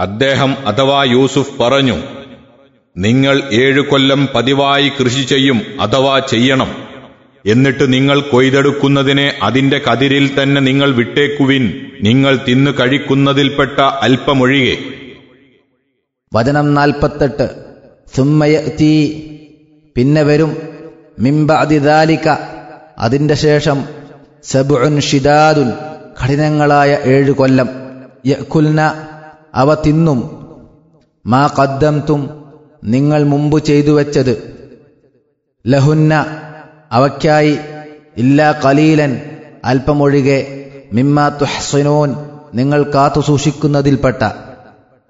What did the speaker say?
അദ്ദേഹം അഥവാ യൂസുഫ് പറഞ്ഞു നിങ്ങൾ ഏഴു കൊല്ലം പതിവായി കൃഷി ചെയ്യും അഥവാ ചെയ്യണം എന്നിട്ട് നിങ്ങൾ കൊയ്തെടുക്കുന്നതിനെ അതിന്റെ കതിരിൽ തന്നെ നിങ്ങൾ വിട്ടേക്കുവിൻ നിങ്ങൾ തിന്നു കഴിക്കുന്നതിൽപ്പെട്ട അല്പമൊഴികെ വചനം നാൽപ്പത്തെട്ട് സുമ്മയത്തി പിന്നെ വരും മിംബഅദിദാലിക അതിന്റെ ശേഷം സബുൻ ഷിദാദുൻ കഠിനങ്ങളായ ഏഴു കൊല്ലം യക്കുൽന അവ തിന്നും മാ കദ്ദംതും നിങ്ങൾ മുമ്പ് ചെയ്തു വെച്ചത് ലഹുന്ന അവയ്ക്കായി ഇല്ലാ കലീലൻ അല്പമൊഴികെ മിമ്മ തുഹ്സിനൂൻ നിങ്ങൾ കാത്തു സൂക്ഷിക്കുന്നതിൽപ്പെട്ട